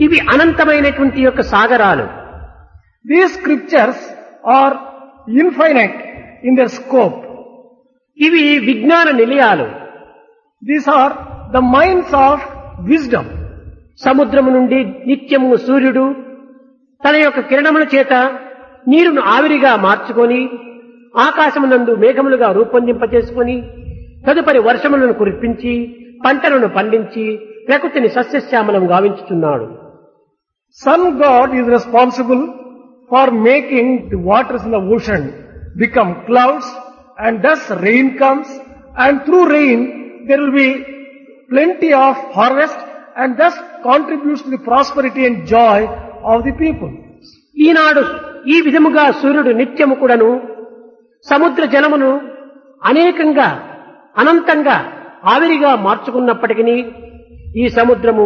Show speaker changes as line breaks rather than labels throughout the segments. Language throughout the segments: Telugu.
ఇవి అనంతమైనటువంటి యొక్క సాగరాలు
These scriptures are infinite in their scope.
ఇవి విజ్ఞాన నిలయాలు
These are the minds of wisdom.
సముద్రము నుండి నిత్యము సూర్యుడు తన యొక్క కిరణముల చేత నీరును ఆవిరిగా మార్చుకొని ఆకాశమునందు మేఘములుగా రూపొందింపచేసుకొని తదుపరి వర్షములను కురిపించి పంటలను పండించి ప్రకృతిని సస్యశ్యామలం గావించుతున్నాడు
Sun God is responsible for making the waters in the ocean become clouds and thus rain comes and through rain there will be plenty of harvest and thus contributes to the prosperity and joy of the people.
ఈనాడు ఈ విధముగా సూర్యుడు నిత్యము కూడాను సముద్ర జలమును అనేకంగా అనంతంగా ఆవిరిగా మార్చుకున్నప్పటికీ ఈ సముద్రము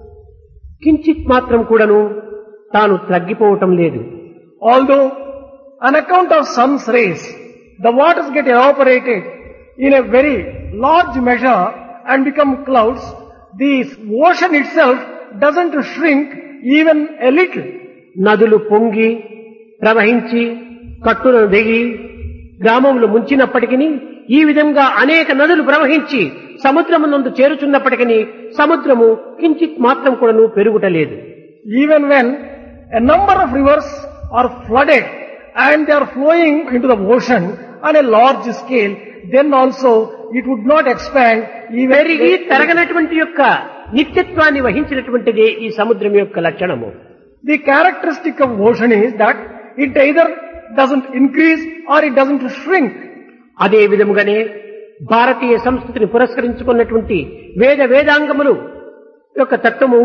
కించిత్ మాత్రం కూడాను తాను తగ్గిపోవటం లేదు
Although on account of sun's rays, the waters get evaporated in a very large measure and become clouds, the ocean itself doesn't shrink even a little.
నదులు పొంగి ప్రవహించి కట్టులను దిగి గ్రామములు ముంచినప్పటికీ ఈ విధంగా అనేక నదులు ప్రవహించి సముద్రమునందు చేరుచున్నప్పటికీ సముద్రము కించిత్ మాత్రం కూడాను పెరుగుటలేదు
Even when a number of rivers are flooded and they are flowing into the ocean on a large scale, then also it would not expand even
పెరిగి తరగనటువంటి యొక్క నిత్యత్వాన్ని వహించినటువంటిదే ఈ సముద్రం యొక్క లక్షణము
The characteristic of ocean is that it either doesn't increase or it doesn't shrink.
అదే విధముగానే భారతీయ సంస్కృతిని పురస్కరించుకున్నటువంటి వేద వేదాంగములు యొక్క తత్వము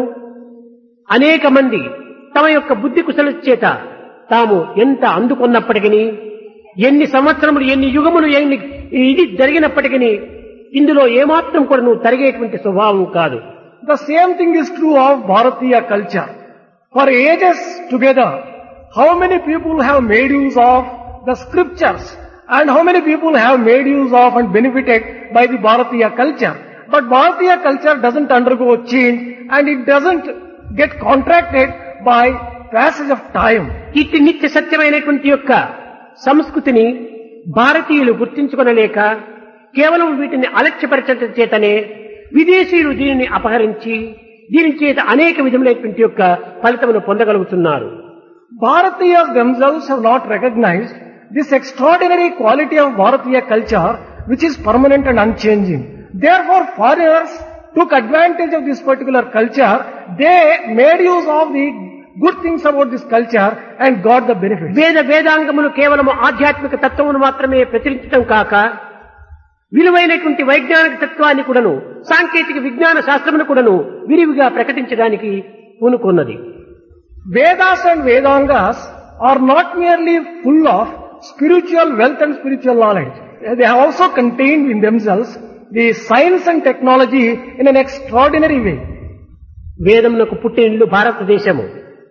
అనేక మంది తమ యొక్క బుద్ధి కుశల చేత తాము ఎంత అందుకున్నప్పటికీ ఎన్ని సంవత్సరములు ఎన్ని యుగములు ఎన్ని ఇది జరిగినప్పటికీ ఇందులో ఏమాత్రం కూడా నువ్వు తరిగేటువంటి స్వభావం కాదు
The same thing is true of Bharatiya culture. For ages together, how many people have made use of the scriptures and how many people have made use of and benefited by the Bharatiya culture. But Bharatiya culture doesn't undergo change and it doesn't get contracted by passage of time.
ఇట్టి నిత్య సత్యమైనటువంటి యొక్క సంస్కృతిని భారతీయులు గుర్తించుకొనలేక కేవలం వీటిని అలక్ష్యపరచడం చేతనే విదేశీయులు దీనిని అపహరించి దీని చేత అనేక విధములైనటువంటి యొక్క ఫలితమును పొందగలుగుతున్నారు
Bharatiyas themselves have not recognized this extraordinary quality of Bharatiya culture which is permanent and unchanging. Therefore foreigners took advantage of this particular culture. They made use of the good things about this culture and got the benefits.
వేద వేదాంగములు కేవలము ఆధ్యాత్మిక తత్వమును మాత్రమే ప్రచురించడం కాక విలువైనటువంటి వైజ్ఞానిక తత్వాన్ని కూడాను సాంకేతిక విజ్ఞాన శాస్త్రమును కూడాను విరివిగా ప్రకటించడానికి పూనుకున్నది
Vedas and Vedangas are not merely full of spiritual wealth and spiritual knowledge. They have also contained in themselves the science and technology in an extraordinary way.
వేదమునకు పుట్టినిల్లు భారతదేశము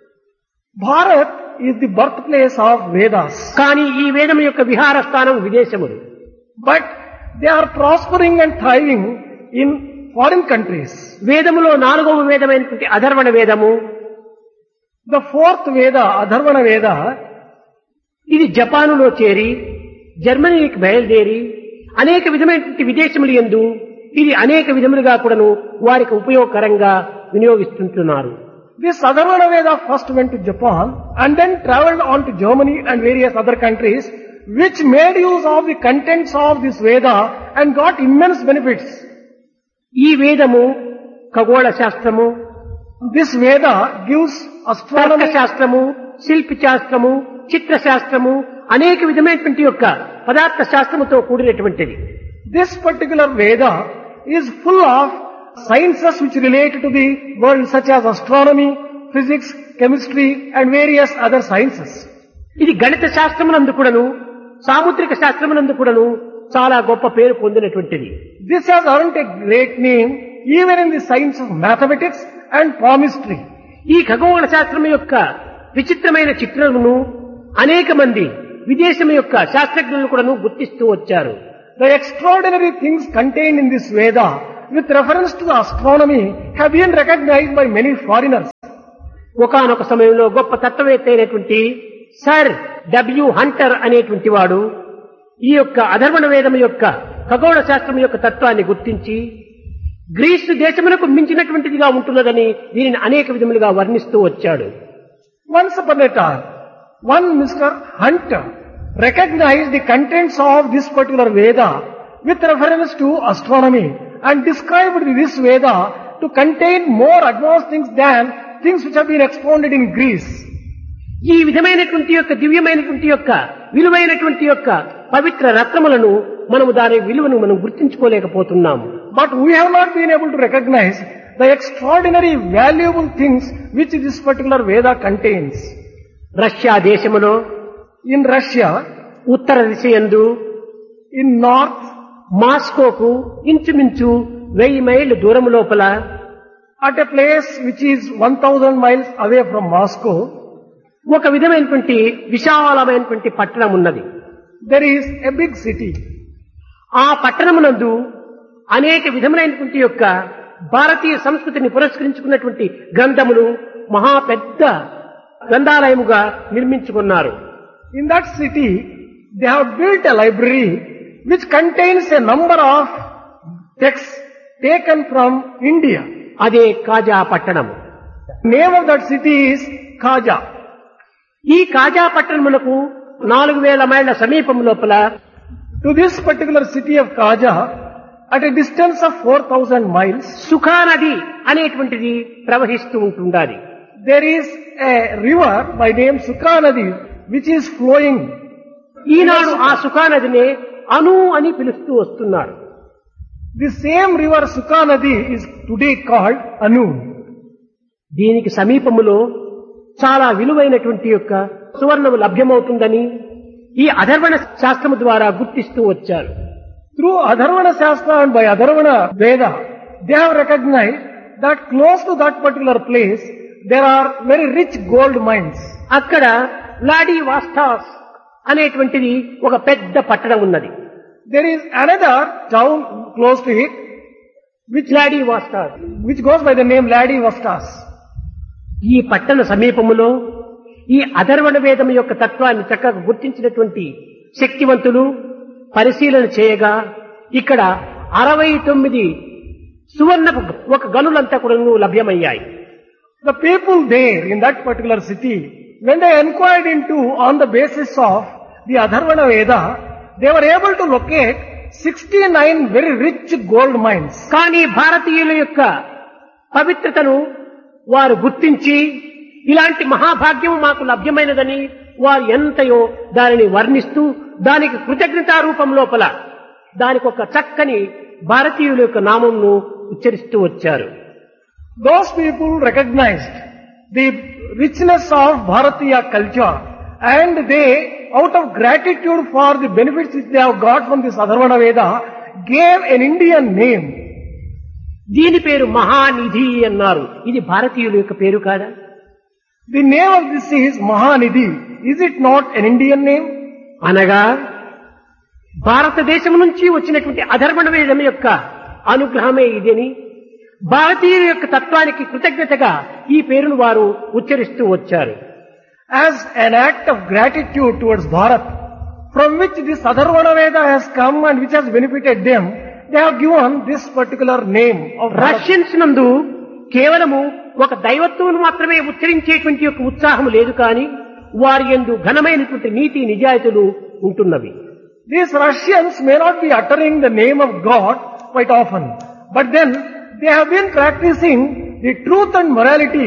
Bharat is the birthplace of Vedas.
కానీ ఈ వేదం యొక్క విహార స్థానం విదేశములు
But they are prospering and thriving in foreign countries.
వేదములో నాలుగవ వేదమైనటువంటి అధర్వణ వేదము
The fourth Veda, Adharvana Veda,
ఇది జపానులో చేరి జర్మనీకి బయలుదేరి అనేక విధమైనటువంటి విదేశములు ఎందు ఇది అనేక విధములుగా కూడాను వారికి ఉపయోగకరంగా వినియోగిస్తుంటున్నారు
this Adharvana Veda first went to Japan and then traveled on to Germany and various other countries which made use of the contents of this Veda and got immense benefits.
ఈ వేదము ఖగోళ శాస్త్రము
This Veda gives
తర్క
astronomy,
శాస్త్రము శిల్పి శాస్త్రము చిత్ర శాస్త్రము అనేక విధమైనటువంటి యొక్క పదార్థ శాస్త్రముతో కూడినటువంటిది
this particular Veda is full of sciences which relate to the world such as astronomy, physics, chemistry and various other sciences.
ఇది గణిత శాస్త్రమునందు కూడాను సాముద్రిక శాస్త్రమునందు కూడాను చాలా గొప్ప పేరు పొందినటువంటిది
This has earned a great name even in the science of mathematics and palmistry.
ఈ ఖగోళ శాస్త్రం యొక్క విచిత్రమైన చిత్రమును అనేక మంది విదేశం యొక్క శాస్త్రజ్ఞులు కూడాను గుర్తిస్తూ వచ్చారు
The extraordinary things contained in this Veda with reference to the astronomy have been recognized by many foreigners.
ఒకానొక సమయంలో గొప్ప తత్వవేత్త అయినటువంటి సర్ డబ్ల్యూ హంటర్ అనేటువంటి వాడు ఈ యొక్క అధర్వణ వేదం యొక్క ఖగోళ శాస్త్రం యొక్క తత్వాన్ని గుర్తించి గ్రీసు దేశమునకు మించినటువంటిదిగా ఉంటున్నదని దీనిని అనేక విధములుగా వర్ణిస్తూ వచ్చాడు
Once upon a time, one Mr. Hunter recognized the contents of this particular Veda with reference to astronomy and described this Veda to contain more advanced things than things which have been expounded in Greece.
ఈ విధమైనటువంటి యొక్క దివ్యమైనటువంటి యొక్క విలువైనటువంటి యొక్క పవిత్ర రత్నములను మనము దాని విలువను మనం గుర్తించుకోలేకపోతున్నాము
But we have not been able to recognize the extraordinary valuable things which this particular Veda contains.
Russia దేశములో
In Russia,
ఉత్తర దిశయందు
in north,
మాస్కోకు ఇంచుమించు వెయ్యి మైళ్ళు దూరం లోపల
at a place which is 1000 miles away from Moscow,
ఒక విధమైనటువంటి విశాలమైనటువంటి పట్టణం ఉన్నది
there is a big city.
ఆ పట్టణమునందు అనేక విధములైనటువంటి యొక్క భారతీయ సంస్కృతిని పురస్కరించుకున్నటువంటి గ్రంథములు మహా పెద్ద గ్రంథాలయముగా నిర్మించుకున్నారు
In that city, they have built a library which contains a number of texts taken from India.
అదే కాజా పట్టణము
Name of that city is Khaja.
ఈ కాజా పట్టణములకు నాలుగు వేల మైళ్ళ సమీపం లోపల
To this particular city of Khaja, at a distance of 4000 miles,
సుఖా నది అనేటువంటిది ప్రవహిస్తూ ఉంటుండాలి
there is a river by name Sukha Nadi which is flowing.
ఈనాడు ఆ సుఖా నదినే అను అని పిలుస్తూ వస్తున్నారు
The same river Sukha Nadi is today called Anu.
దీనికి సమీపములో చాలా విలువైనటువంటి యొక్క సువర్ణము లభ్యమవుతుందని ఈ అధర్వణ శాస్త్రము ద్వారా గుర్తిస్తూ వచ్చారు
Through Adharvana Shastra and by Adharvana Veda, they have recognized that close to that particular place, there are very rich gold mines.
అక్కడ లాడీ వాస్తాస్ అనేటువంటిది ఒక పెద్ద పట్టణం ఉన్నది
There is another town close to it, which,
లాడీ వాస్తాస్
which goes by the name Ladi Vastas.
ఈ పట్టణ సమీపములో ఈ అధర్వణ వేదం యొక్క తత్వాన్ని చక్కగా గుర్తించినటువంటి శక్తివంతులు పరిశీలన చేయగా ఇక్కడ అరవై తొమ్మిది సువర్ణ ఒక గనులంతా కూడా లభ్యమయ్యాయి
The people there in that particular city, when they inquired into on the basis of the Adharvana Veda, they were able to locate 69 very rich gold mines.
కానీ భారతీయుల యొక్క పవిత్రతను వారు గుర్తించి ఇలాంటి మహాభాగ్యం మాకు లభ్యమైనదని వారు ఎంతయో దానిని వర్ణిస్తూ దానికి కృతజ్ఞతా రూపం లోపల దానికి ఒక చక్కని భారతీయుల యొక్క నామంను ఉచ్చరిస్తూ వచ్చారు
Those people recognized the richness of Bharatiya culture and they, out of gratitude for the benefits which they have got from this Adharvana Veda, gave an Indian name.
దీని పేరు మహానిధి అన్నారు ఇది భారతీయుల యొక్క పేరు కాదా
The name of this is Mahanidhi. Is it not an Indian name?
అనగా భారతదేశం నుంచి వచ్చినటువంటి అధర్వణ వేదం యొక్క అనుగ్రహమే ఇదని భారతీయుల యొక్క తత్వానికి కృతజ్ఞతగా ఈ పేరును వారు ఉచ్చరిస్తూ వచ్చారు
As an act of gratitude towards Bharat, from which this Adharvana Veda has come and which has benefited them, they have given this particular name of Bharat.
Russians నందు కేవలము ఒక దైవత్వమును మాత్రమే ఉచ్చరించేటువంటి యొక్క ఉత్సాహం లేదు కానీ వారి ఎందు ఘనమైనటువంటి నీతి నిజాయితీలు ఉంటున్నవి
These Russians may not be uttering the name of God quite often, but then they have been practicing the truth and morality.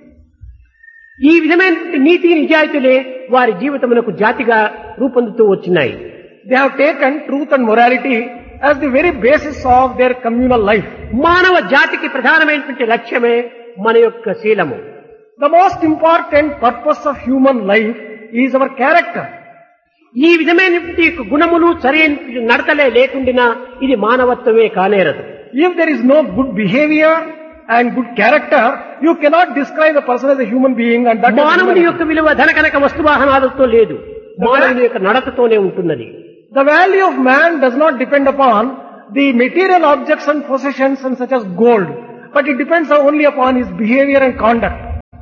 ఈ విధమైనటువంటి నీతి నిజాయితీలే వారి జీవితమునకు జాతిగా రూపొందుతూ వచ్చినాయి
They have taken truth and morality as the very basis of their communal life.
మానవ జాతికి ప్రధానమైనటువంటి లక్ష్యమే మన యొక్క శీలము
The most important purpose of human life is our character.
ఈ విధమైనటువంటి యొక్క గుణములు సరైన నడతలే లేకుండినా ఇది మానవత్వమే కానేరదు
If there is no good behavior and good character, you cannot describe a person as a human being and that is
మానవుని
humanity.
యొక్క విలువ ధనకనక వస్తువాహనాలతో లేదు మానవుని యొక్క నడతతోనే ఉంటున్నది
The value of man does not depend upon the material objects and possessions and such as gold, but it depends only upon his behavior and conduct.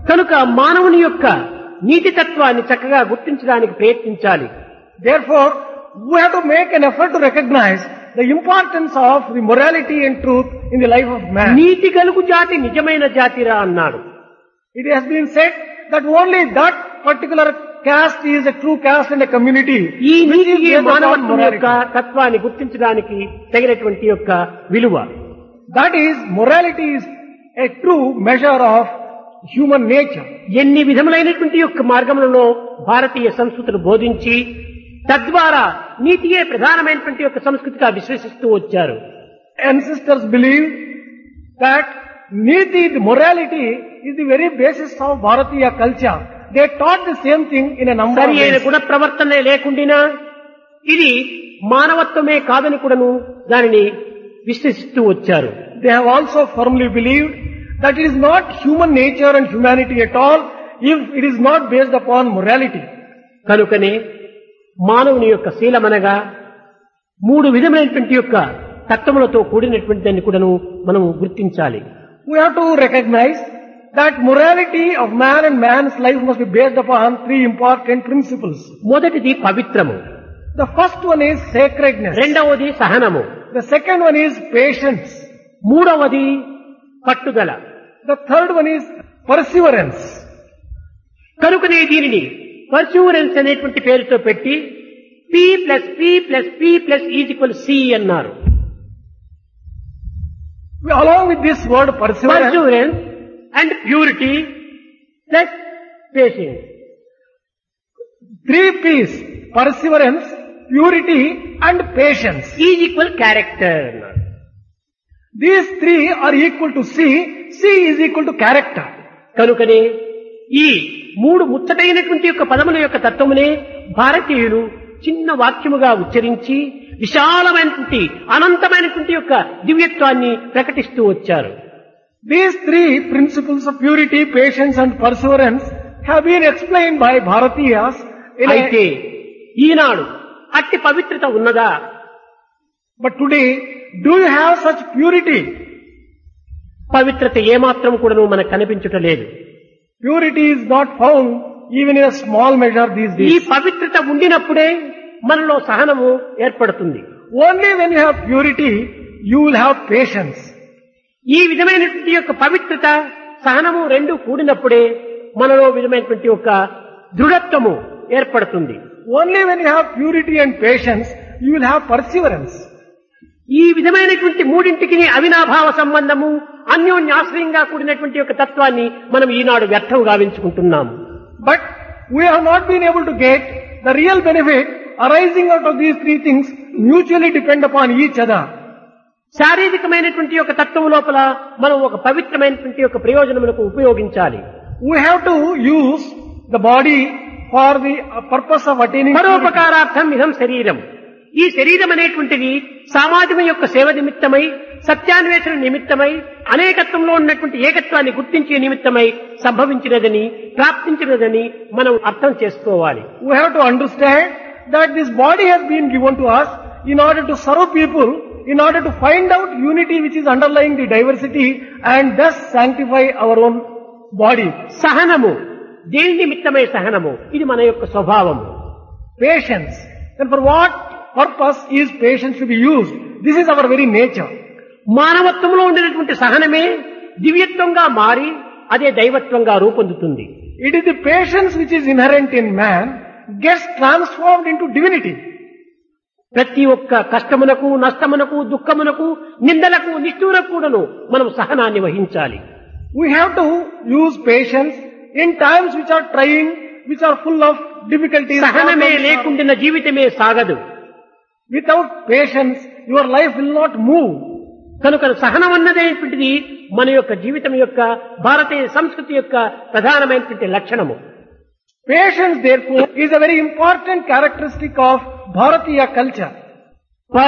కనుక మానవుని యొక్క నీతి తత్వాన్ని చక్కగా గుర్తించడానికి ప్రయత్నించాలి
Therefore, we have to make an effort to recognize the importance of the morality and truth in the life of man.
నీతి గలుగు జాతి నిజమైన జాతిరా అన్నాడు
It has been said that only that particular caste is a true caste and a community.
ఈ
which is
నీతికి
based upon
మానవత్వం యొక్క
morality.
తత్వాన్ని గుర్తించడానికి తగినటువంటి యొక్క విలువ
That is, morality is a true measure of human nature.
ఎన్ని విధములైనటువంటి యొక్క మార్గములలో భారతీయ సంస్కృతిని బోధించి తద్వారా నీతియే ప్రధానమైనటువంటి యొక్క సంస్కృతిగా విశ్వసిస్తూ వచ్చారు
Ancestors believed that niti, the morality, is the very basis of Bharatiya culture. They taught the same thing in a number of
సరి అయిన
ways.
గుణ ప్రవర్తనే లేకుండినా ఇది మానవత్వమే కాదని కూడాను దానిని విశ్వసిస్తూ వచ్చారు
They have also firmly believed that it is not human nature and humanity at all if it is not based upon morality.
కనుకనే మానవుని యొక్క శీలమనగా మూడు విధమైనటువంటి యొక్క తత్వములతో కూడినటువంటి దాన్ని కూడాను మనం గుర్తించాలి
We have to recognize that morality of man and man's life must be based upon three important principles.
మొదటిది పవిత్రము
The first one is sacredness.
రెండవది సహనము
The second one is patience.
మూడవది పట్టుదల
The third one is perseverance.
కనుకనే దీనిని పర్సూరెన్స్ అనేటువంటి పేరుతో పెట్టి P plus P plus P plus is equal C అన్నారు
Along with this word perseverance,
perseverance and purity plus patience
three P's, perseverance, purity and patience.
Is equal character అన్నారు
These three are equal to C. C is equal to character.
కనుకనే ఈ మూడు ముచ్చటైనటువంటి యొక్క పదముల యొక్క తత్వమునే భారతీయులు చిన్న వాక్యముగా ఉచ్చరించి విశాలమైనటువంటి అనంతమైనటువంటి యొక్క దివ్యత్వాన్ని ప్రకటిస్తూ వచ్చారు
These three principles of purity, patience and perseverance have been explained by Bharatiyas in
అయితే
a,
ఈనాడు అట్టి పవిత్రత ఉన్నదా
but today, do you have such purity?
పవిత్రత ఏమాత్రం కూడాను మనకు కనిపించుట లేదు
Purity is not found even in a small measure these
ఈ
days.
పవిత్రత ఉండినప్పుడే మనలో సహనము ఏర్పడుతుంది
Only when you have purity, you will have patience.
ఈ విధమైనటువంటి యొక్క పవిత్రత సహనము రెండు కూడినప్పుడే మనలో విధమైనటువంటి యొక్క దృఢత్వము ఏర్పడుతుంది
Only when you have purity and patience, you will have perseverance.
ఈ విధమైనటువంటి మూడింటికి అవినాభావ సంబంధము అన్యోన్యాశ్రయంగా కూడినటువంటి యొక్క తత్వాన్ని మనం ఈనాడు వ్యర్థం గావించుకుంటున్నాము
But we have not been able to get the real benefit arising out of these three things mutually depend upon each other.
శారీరకమైనటువంటి యొక్క తత్వం లోపల మనం ఒక పవిత్రమైనటువంటి యొక్క ప్రయోజనములకు ఉపయోగించాలి
We have to use the body for the uh, purpose of attaining purity.
పరోపకారార్థం ఇదం శరీరం ఈ శరీరం అనేటువంటిది సమాజం యొక్క సేవ నిమిత్తమై సత్యాన్వేషణ నిమిత్తమై అనేకత్వంలో ఉన్నటువంటి ఏకత్వాన్ని గుర్తించే నిమిత్తమై సంభవించినదని ప్రాప్తించినదని మనం అర్థం చేసుకోవాలి
We have to understand that this body has been given to us in order to serve people, in order to find out unity which is underlying the diversity and thus sanctify our own body.
సహనము దేని నిమిత్తమై సహనము ఇది మన యొక్క స్వభావము
Patience. Then for what purpose is patience to be used? This is our very nature.
మానవత్వంలో ఉండినటువంటి సహనమే దివ్యత్వంగా మారి అదే దైవత్వంగా రూపొందుతుంది
It is the patience which is inherent in man gets transformed into divinity.
ప్రతి ఒక్క కష్టమునకు నష్టమునకు దుఃఖమునకు నిందలకు నిష్ఠూరకు కూడాను మనం సహనాన్ని వహించాలి
We have to use patience in times which are trying, which are full of difficulties.
సహనమే
problems.
లేకుండిన జీవితమే సాగదు
Without patience, your life will not move.
కనుక సహనం అన్నదేటువంటిది మన యొక్క జీవితం యొక్క భారతీయ సంస్కృతి యొక్క ప్రధానమైనటువంటి లక్షణము
Patience, therefore, is a very important characteristic of Bharatiya culture.